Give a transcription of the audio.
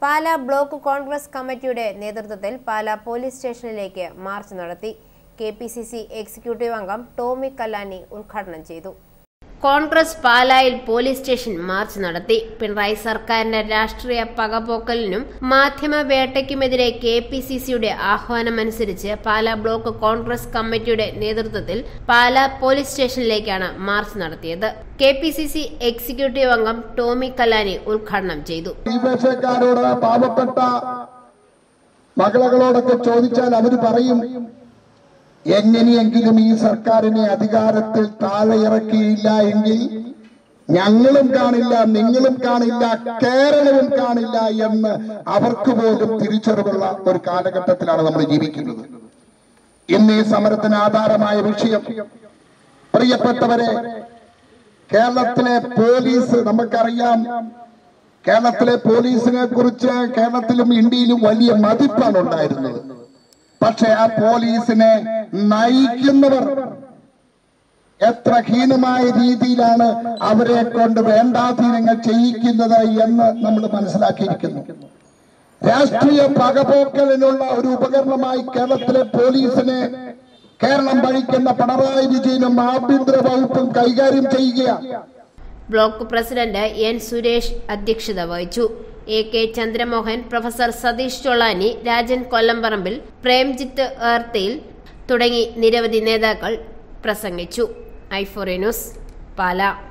Pala block Congress കമ്മിറ്റിയുടെ നേതൃത്വത്തിൽ Pala police സ്റ്റേഷനിലേക്ക് മാർച്ച് നടത്തി K P C C executive അംഗം ടോമി കല്ലാനി ഉദ്ഘാടനം ചെയ്തു കോൺഗ്രസ് പാലായിൽ പോലീസ് സ്റ്റേഷൻ മാർച്ച് നടത്തി പിണറായി സർക്കാരിന്റെ രാഷ്ട്രീയ പകപോക്കലിനും മാധ്യമ വേട്ടയ്ക്കുമെതിരെ കെ പി സി സിയുടെ ആഹ്വാനമനുസരിച്ച് പാലാ ബ്ലോക്ക് കോൺഗ്രസ് കമ്മിറ്റിയുടെ നേതൃത്വത്തിൽ പാലാ പോലീസ് സ്റ്റേഷനിലേക്കാണ് മാർച്ച് നടത്തിയത് K P C C executive അംഗം ടോമി കല്ലാനി ഉദ്ഘാടനം ചെയ്തു ഈ വേഷക്കാരോട് പാവപ്പെട്ട മകളകളോടൊക്കെ ചോദിച്ചാൽ അവര് പറയും എങ്ങനെയെങ്കിലും ഈ സർക്കാരിനെ അധികാരത്തിൽ താഴെ ഇറക്കിയില്ല എങ്കിൽ ഞങ്ങളും കാണില്ല നിങ്ങളും കാണില്ല കേരളവും കാണില്ല എന്ന് അവർക്ക് പോലും തിരിച്ചറിവുള്ള ഒരു കാലഘട്ടത്തിലാണ് നമ്മൾ ജീവിക്കുന്നത് ഇന്ന് ഈ സമരത്തിന് ആധാരമായ വിഷയം പ്രിയപ്പെട്ടവരെ കേരളത്തിലെ പോലീസ് നമുക്കറിയാം കേരളത്തിലെ പോലീസിനെ കുറിച്ച് കേരളത്തിലും ഇന്ത്യയിലും വലിയ മതിപ്പാണ് ഉണ്ടായിരുന്നത് പക്ഷെ ആ പോലീസിനെ നയിക്കുന്നവർ എത്ര ഹീനമായ രീതിയിലാണ് അവരെ കൊണ്ട് വേണ്ടാധീനങ്ങൾ ചെയ്യിക്കുന്നത് എന്ന് നമ്മൾ മനസ്സിലാക്കിയിരിക്കുന്നു രാഷ്ട്രീയ പകപോക്കലിനുള്ള ഒരു ഉപകരണമായി കേരളത്തിലെ പോലീസിനെ കേരളം ഭരിക്കുന്ന പിണറായി വിജയനും ആഭ്യന്തര വകുപ്പും കൈകാര്യം ചെയ്യുകയാണ് ബ്ലോക്ക് പ്രസിഡന്റ് എൻ സുരേഷ് അധ്യക്ഷത വഹിച്ചു A K Chandramohan professor Satheesh Chollani Rajan Kollamparambil Premjith Erthayil തുടങ്ങി നിരവധി നേതാക്കൾ പ്രസംഗിച്ചു ഐഫോറി ന്യൂസ് പാല